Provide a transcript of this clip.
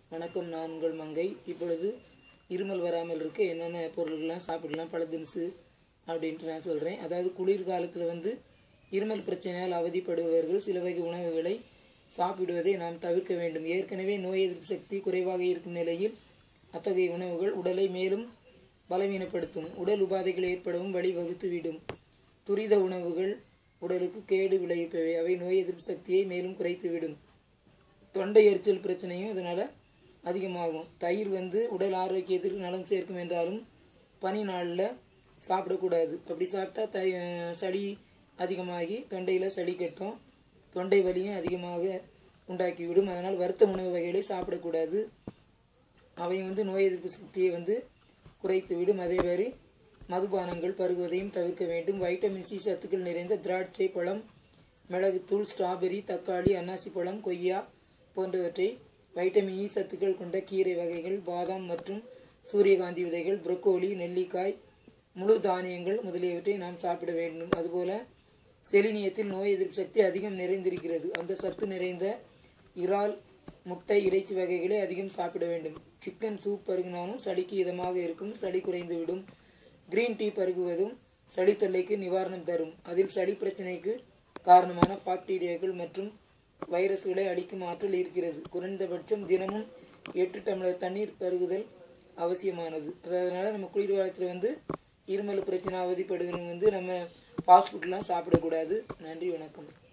வணக்கம் நான் உங்கள் மங்கை இப்பொழுது இருமல் வராமல் இருக்க என்னென்ன பொருள்கள்லாம் சாப்பிடலாம் பல தினசு அப்படின்ட்டு நான் சொல்கிறேன் அதாவது குளிர்காலத்தில் வந்து இருமல் பிரச்சனையால் அவதிப்படுபவர்கள் சில வகை உணவுகளை சாப்பிடுவதை நாம் தவிர்க்க வேண்டும் ஏற்கனவே நோய் எதிர்ப்பு சக்தி குறைவாக இருக்கும் நிலையில் அத்தகைய உணவுகள் உடலை மேலும் பலவீனப்படுத்தும் உடல் உபாதைகள் ஏற்படவும் வழிவகுத்துவிடும் துரித உணவுகள் உடலுக்கு கேடு விளைவிப்பவை அவை நோய் எதிர்ப்பு சக்தியை மேலும் குறைத்துவிடும் தொண்டை எரிச்சல் பிரச்சனையும் இதனால் அதிகமாகும் தயிர் வந்து உடல் ஆரோக்கியத்திற்கு நலம் சேர்க்கும் என்றாலும் பனி நாளில் சாப்பிடக்கூடாது அப்படி சாப்பிட்டா தை சளி அதிகமாகி தொண்டையில் சளி கட்டும் தொண்டை வலியும் அதிகமாக உண்டாக்கிவிடும் அதனால் வறுத்த உணவு வகைகளை சாப்பிடக்கூடாது அவை வந்து நோய் எதிர்ப்பு சக்தியை வந்து குறைத்து விடும் அதே மாதிரி மதுபானங்கள் பருகுவதையும் தவிர்க்க வேண்டும் வைட்டமின் சி சத்துக்கள் நிறைந்த திராட்சை பழம் மிளகுத்தூள் ஸ்ட்ராபெரி தக்காளி அன்னாசி பழம் கொய்யா போன்றவற்றை வைட்டமின் இ சத்துக்கள் கொண்ட கீரை வகைகள் பாதாம் மற்றும் சூரியகாந்தி விதைகள் புரோக்கோலி நெல்லிக்காய் முழு தானியங்கள் முதலியவற்றை நாம் சாப்பிட வேண்டும் அதுபோல செலினியத்தில் நோய் எதிர்ப்பு சக்தி அதிகம் நிறைந்திருக்கிறது அந்த சத்து நிறைந்த இறால் முட்டை இறைச்சி வகைகளை அதிகம் சாப்பிட வேண்டும் சிக்கன் சூப் பருகினாலும் சளிக்கு இதமாக இருக்கும் சளி குறைந்துவிடும் கிரீன் டீ பருகுவதும் சளி தொல்லைக்கு நிவாரணம் தரும் அதில் சளி பிரச்சனைக்கு காரணமான பாக்டீரியாக்கள் மற்றும் வைரஸ்களை அழிக்கும் ஆற்றல் இருக்கிறது குறைந்தபட்சம் தினமும் எட்டு டம்ளர் தண்ணீர் பருகுதல் அவசியமானது அதனால் நம்ம குளிர்காலத்தில் வந்து இருமல் பிரச்சனை அவதிப்படுகிறவங்க வந்து நம்ம ஃபாஸ்ட் ஃபுட்லாம் சாப்பிடக்கூடாது நன்றி வணக்கம்